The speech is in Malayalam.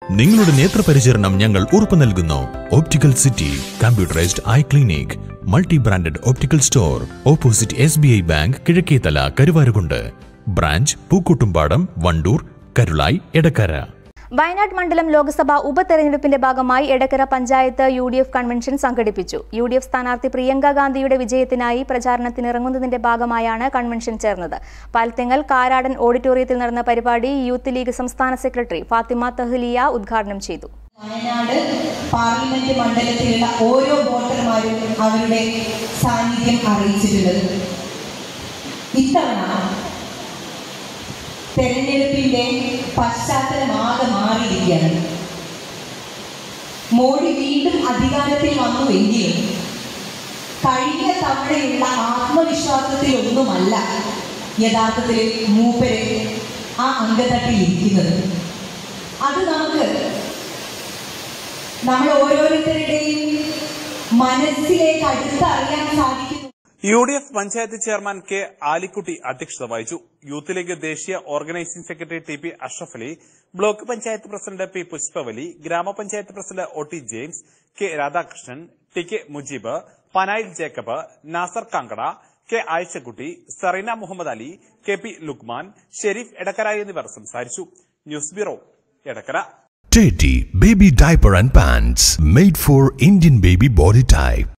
നിങ്ങളുടെ നേത്രപരിചരണം ഞങ്ങൾ ഉറപ്പു നൽകുന്നു optical city computerised eye clinic multi branded optical store opposite S B I bank Kizhakkethala Karuvarakundu branch Pookkottumpadam Wandoor Karulai Edakkara Wayanad മണ്ഡലം ലോക്സഭാ ഉപതെരഞ്ഞെടുപ്പിന്റെ ഭാഗമായി Edakkara panchayat U D F convention സംഘടിപ്പിച്ചു യു ഡി എഫ് സ്ഥാനാർത്ഥി പ്രിയങ്ക ഗാന്ധിയുടെ വിജയത്തിനായി പ്രചാരണത്തിനിറങ്ങുന്നതിന്റെ ഭാഗമായാണ് കൺവെൻഷൻ ചേർന്നത് പാൽത്തെങ്ങൽ കാരാടൻ ഓഡിറ്റോറിയത്തിൽ നടന്ന പരിപാടി യൂത്ത് ലീഗ് സംസ്ഥാന സെക്രട്ടറി ഫാത്തിമ തഹ്ലിയ ഉദ്ഘാടനം ചെയ്തു വയനാട് പാർലമെന്റ് മണ്ഡലത്തിലുള്ള ഓരോ വോട്ടർമാരും അവരുടെ സാന്നിധ്യം അറിയിച്ചിട്ടുള്ളത് ഇത്തവണ തെരഞ്ഞെടുപ്പിന്റെ പശ്ചാത്തലമാകെ മാറിയിരിക്കുകയാണ് മോഡി വീണ്ടും അധികാരത്തിൽ വന്നുവെങ്കിലും കഴിഞ്ഞ തവണയുള്ള ആത്മവിശ്വാസത്തിൽ ഒന്നുമല്ല യഥാർത്ഥത്തിൽ മൂപ്പര് ആ അംഗത്തട്ടിൽ ഇരിക്കുന്നത് അത് നമുക്ക് നമ്മൾ ഓരോരുത്തരുടെയും മനസ്സിലേക്ക് അടുത്തറിയാൻ സാധിക്കുന്നു U D F panchayat chairman K Alikutty അധ്യക്ഷത വഹിച്ചു യൂത്ത് ലീഗ് ദേശീയ organising secretary T P Ashraf Ali block panchayat president P Pushpavalli ഗ്രാമപഞ്ചായത്ത് president O T James K Radhakrishnan T K Mujeeb Panayil Jacob Nasar Kangada K Ayishakutty Sareena Muhammad Ali K P Luqman Shareef Edakkara എന്നിവർ സംസാരിച്ചു news bureau Edakkara Teddy Baby Diaper and Pants made for Indian baby body type.